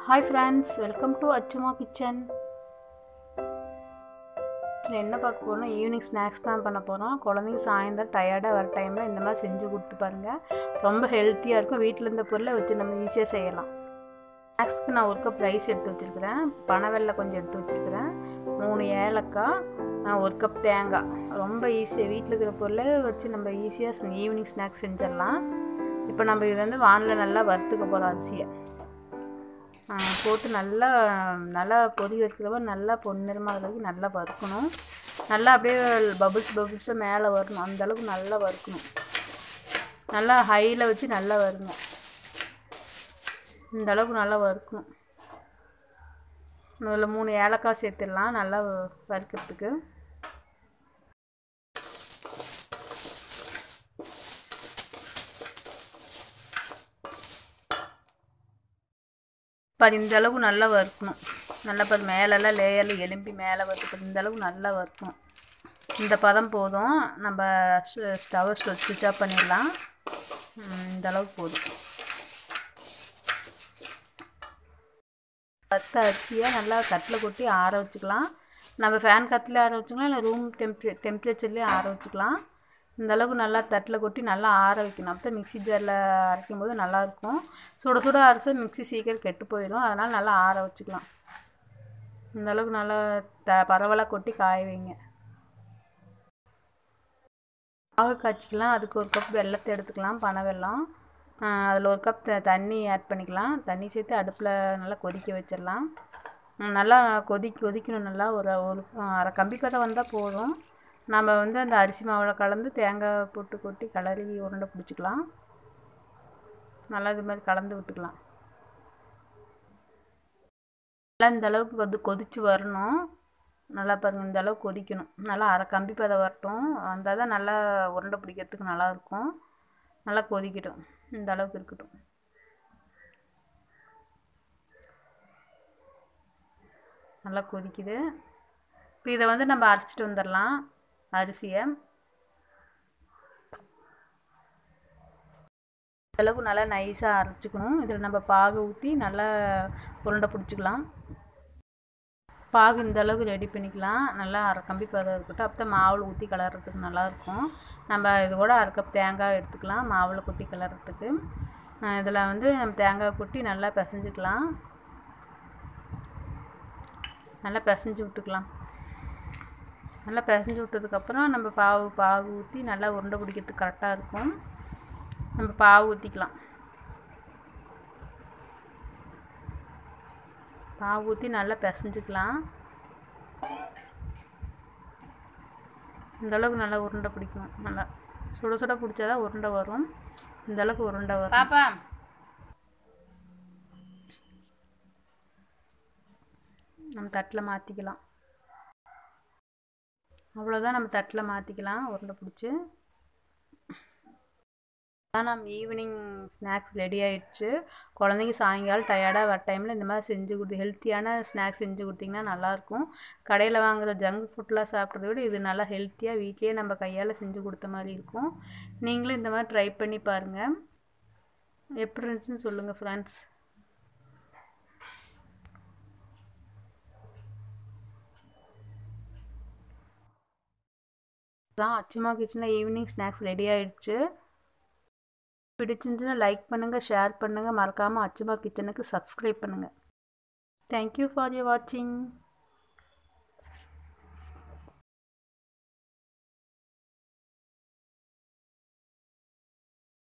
hi friends welcome to Achuma kitchen என்ன பார்க்க போகிறோம்னா ஈவினிங் ஸ்நாக்ஸ் தான் பண்ண போகிறோம் குழந்தைங்க சாயந்தரம் டயர்டாக வர டைமில் இந்த மாதிரி செஞ்சு கொடுத்து பாருங்கள் ரொம்ப ஹெல்த்தியாக இருக்கும் வீட்டில் இருந்த பொருளை வச்சு நம்ம ஈஸியாக செய்யலாம் ஸ்நாக்ஸ்க்கு நான் ஒரு கப் ரைஸ் எடுத்து வச்சுருக்கிறேன் பனவெல்லை கொஞ்சம் எடுத்து வச்சுருக்கிறேன் மூணு ஏலக்காய் ஒரு கப் தேங்காய் ரொம்ப ஈஸியாக வீட்டில் இருக்கிற பொருளை வச்சு நம்ம ஈஸியாக ஈவினிங் ஸ்நாக்ஸ் செஞ்சிடலாம் இப்போ நம்ம இது வந்து வானில் நல்லா வறுத்துக்க போகிறோம் அரிசியை போட்டு நல்லா நல்லா பொரி வைக்கிறப்ப நல்லா பொன்னிறமாக வரைக்கும் நல்லா வறுக்கணும் நல்லா அப்படியே பபுள்ஸ் பபுள்ஸாக மேலே வரணும் அந்தளவுக்கு நல்லா வறுக்கணும் நல்லா ஹையில் வச்சு நல்லா வருங்க இந்த அளவுக்கு நல்லா வறுக்கணும் இதில் மூணு ஏலக்காய் சேர்த்துடலாம் நல்லா வறுக்கிறதுக்கு பாரு இந்த அளவுக்கு நல்லா வறுக்கணும் நல்லா பாரு மேலெல்லாம் லேயரில் எலும்பி மேலே வறுத்து இந்த அளவுக்கு நல்லா வறுக்கணும் இந்த பதம் போதும் நம்ம ஸ்டவ் ஸ்விட்ச் ஆஃப் பண்ணிடலாம் இந்த அளவுக்கு போதும் பத்து அரிசியை நல்லா கட்டில் கொட்டி ஆற வச்சுக்கலாம் நம்ம ஃபேன் கட்டில் ஆற வச்சுக்கலாம் இல்லை ரூம் டெம்ப்ரே டெம்ப்ரேச்சர்லேயே ஆற வச்சுக்கலாம் இந்த அளவுக்கு நல்லா தட்டில் கொட்டி நல்லா ஆற வைக்கணும் அப்போ மிக்சி ஜாரில் அரைக்கும் போது நல்லாயிருக்கும் சுட சுட அரைச்சா மிக்சி சீக்கிரம் கெட்டு போயிடும் அதனால் நல்லா ஆற வச்சுக்கலாம் இந்த அளவுக்கு நல்லா த பரவலாக கொட்டி காய வைங்க பாகு காய்ச்சிக்கலாம் அதுக்கு ஒரு கப் வெள்ளத்தை எடுத்துக்கலாம் பனை வெல்லம் அதில் ஒரு கப் த தண்ணி ஆட் பண்ணிக்கலாம் தண்ணி சேர்த்து அடுப்பில் நல்லா கொதிக்க வச்சிடலாம் நல்லா கொதி கொதிக்கணும் நல்லா ஒரு ஒரு அரை கம்பி பதம் வந்தால் போதும் நம்ம வந்து அந்த அரிசி மாவில் கலந்து தேங்காய் போட்டு கொட்டி கிளறி உருண்டை பிடிச்சிக்கலாம் நல்லா இது மாதிரி கலந்து விட்டுக்கலாம் நல்லா இந்த அளவுக்கு கொதி கொதித்து வரணும் நல்லா பாருங்கள் இந்த அளவுக்கு கொதிக்கணும் நல்லா அரை கம்பி பதம் வரட்டும் வந்தால் தான் நல்லா உருண்டை பிடிக்கிறதுக்கு நல்லாயிருக்கும் நல்லா கொதிக்கட்டும் இந்த அளவுக்கு இருக்கட்டும் நல்லா கொதிக்குது இப்போ இதை வந்து நம்ம அரைச்சிட்டு வந்துடலாம் அரிசியை அளவுக்கு நல்லா நைஸாக அரைச்சிக்கணும் இதில் நம்ம பாகு ஊற்றி நல்லா உருண்டை பிடிச்சிக்கலாம் பாகு இந்த அளவுக்கு ரெடி பண்ணிக்கலாம் நல்லா அரை கம்பி பதம் இருக்கட்டும் அப்போ தான் மாவில் ஊற்றி கிளறதுக்கு நல்லாயிருக்கும் நம்ம இது கூட அரை கப் தேங்காய் எடுத்துக்கலாம் மாவில் கொட்டி கிளறதுக்கு இதில் வந்து நம்ம தேங்காய் கொட்டி நல்லா பிசைஞ்சிக்கலாம் நல்லா பிசைஞ்சு விட்டுக்கலாம் நல்லா பிசைஞ்சு விட்டதுக்கப்புறம் நம்ம பாவு பாகு ஊற்றி நல்லா உருண்டை பிடிக்கிறதுக்கு கரெக்டாக இருக்கும் நம்ம பாவு ஊற்றிக்கலாம் பாவு ஊற்றி நல்லா பிசைஞ்சிக்கலாம் இந்தளவுக்கு நல்லா உருண்டை பிடிக்கணும் நல்லா சுட சுட பிடிச்சாதான் உருண்டை வரும் இந்தளவுக்கு உருண்டை வரும் பாப்பா நம்ம தட்டில் மாற்றிக்கலாம் அவ்வளோதான் நம்ம தட்டில் மாற்றிக்கலாம் உருண்டை பிடிச்சி தான் நம்ம ஈவினிங் ஸ்நாக்ஸ் ரெடி ஆகிடுச்சு குழந்தைங்க சாயங்காலம் டயர்டாக வர டைமில் இந்த மாதிரி செஞ்சு கொடுத்து ஹெல்த்தியான ஸ்நாக்ஸ் செஞ்சு கொடுத்திங்கன்னா நல்லாயிருக்கும் கடையில் வாங்குகிற ஜங்க் ஃபுட்லாம் சாப்பிட்றத விட இது நல்லா ஹெல்த்தியாக வீட்லேயே நம்ம கையால் செஞ்சு கொடுத்த மாதிரி இருக்கும் நீங்களும் இந்த மாதிரி ட்ரை பண்ணி பாருங்கள் எப்படி இருந்துச்சுன்னு சொல்லுங்கள் ஃப்ரெண்ட்ஸ் தான் அச்சுமா கிச்சனில் ஈவினிங் ஸ்நாக்ஸ் ரெடி ஆகிடுச்சு பிடிச்சிருந்துச்சுன்னா லைக் பண்ணுங்கள் ஷேர் பண்ணுங்கள் மறக்காமல் அச்சுமா கிச்சனுக்கு சப்ஸ்கிரைப் பண்ணுங்கள் தேங்க்யூ ஃபார் யூர் வாட்சிங்